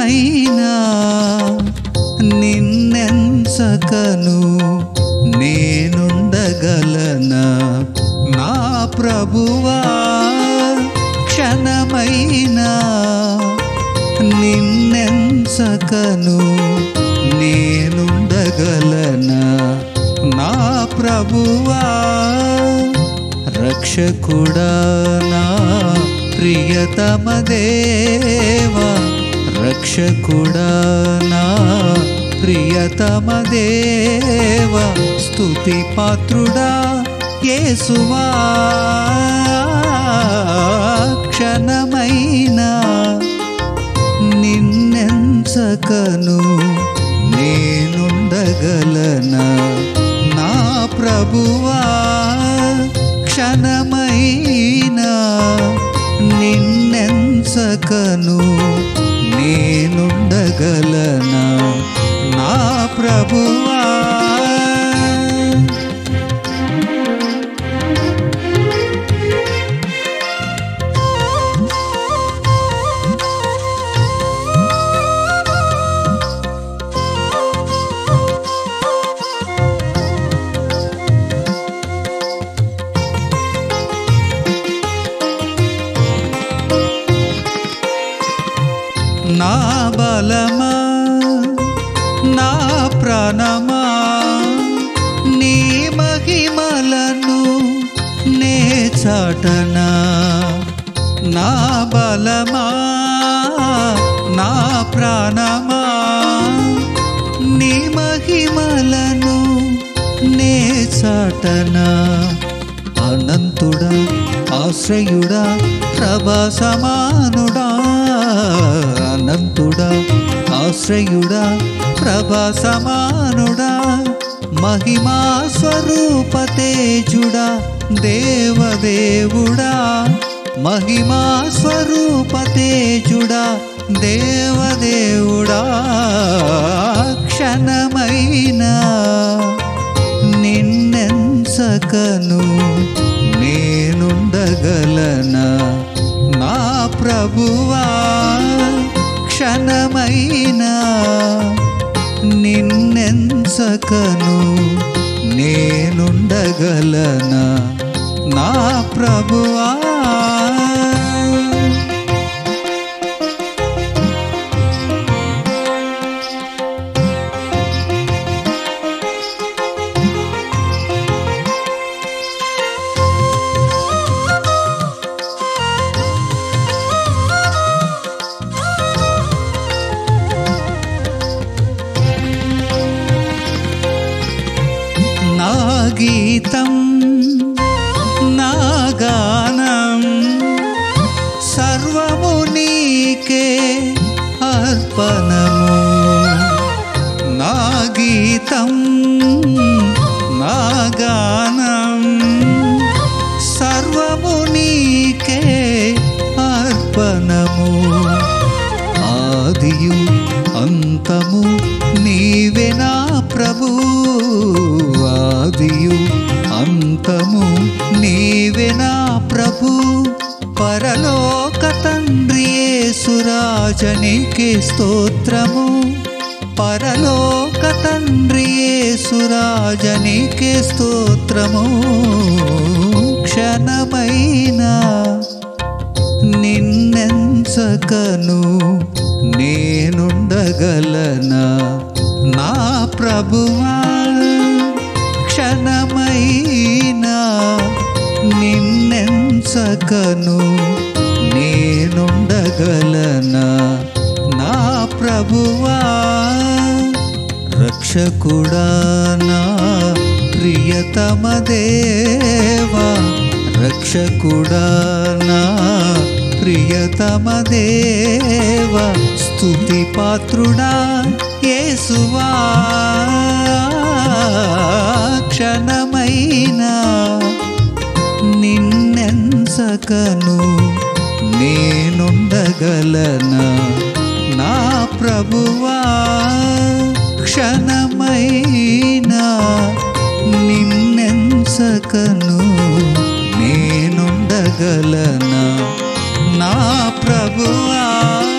క్షణమైనా నిన్నెంచకను నేనుండగలనా నా ప్రభువా క్షణమైనా నిన్నెంచకను నేనుండగలనా నా ప్రభువా రక్షకుడా నా ప్రియతమ దేవా రక్షకుడా నా ప్రియతమ దేవా స్తుతి పాత్రుడా యేసువా క్షణమైనా నిన్నెంచకను నేనుండగలనా నా ప్రభువా క్షణమైనా నిన్నెంచకను నేనుండగలనా నా ప్రభువా నా బలమా నా ప్రాణమా నీ మహిమలను నే చాటనా నా బలమా నా ప్రాణమా నీ మహిమలను నే చాటనా అనంతుడా ఆశ్రయుడా ప్రభా సమానుడా అనంతుడా ఆశ్రయుడా ప్రభా సమానుడా మహిమా స్వరూప తేజుడా దేవదేవుడా మహిమా స్వరూప తేజుడా దేవదేవుడా క్షణమైనా నిన్నెంచకను నేనుండగలనా నా ప్రభువా క్షణమైనా నిన్నెంచకను నేనుండగలనా నా ప్రభువా నా గీతం నా గానం సర్వము నీకే అర్పణము నా గీతం నా గానం సర్వము నీకే అర్పణము ఆదియు అంతము నీవే నా ప్రభు ఆదియు అంతము నీవే నా ప్రభు పరలోక తండ్రి సురాజనికి స్తోత్రము పరలోక తండ్రి సురాజనికి స్తోత్రము క్షణమైనా నిన్నెంచకను నేనుండగలనా నా ప్రభువా క్షణమైనా నిన్నెంచకను నేనుండగలనా నా ప్రభువా రక్షకుడా నా ప్రియతమ దేవా రక్షకుడా నా ప్రియతమ దేవా స్తుతి పాత్రుడా యేసువా క్షణమైనా నిన్నెంచకను నేనుండగలనా నా ప్రభువా క్షణమైనా నిన్నెంచకను నేనుండగలనా నా ప్రభువా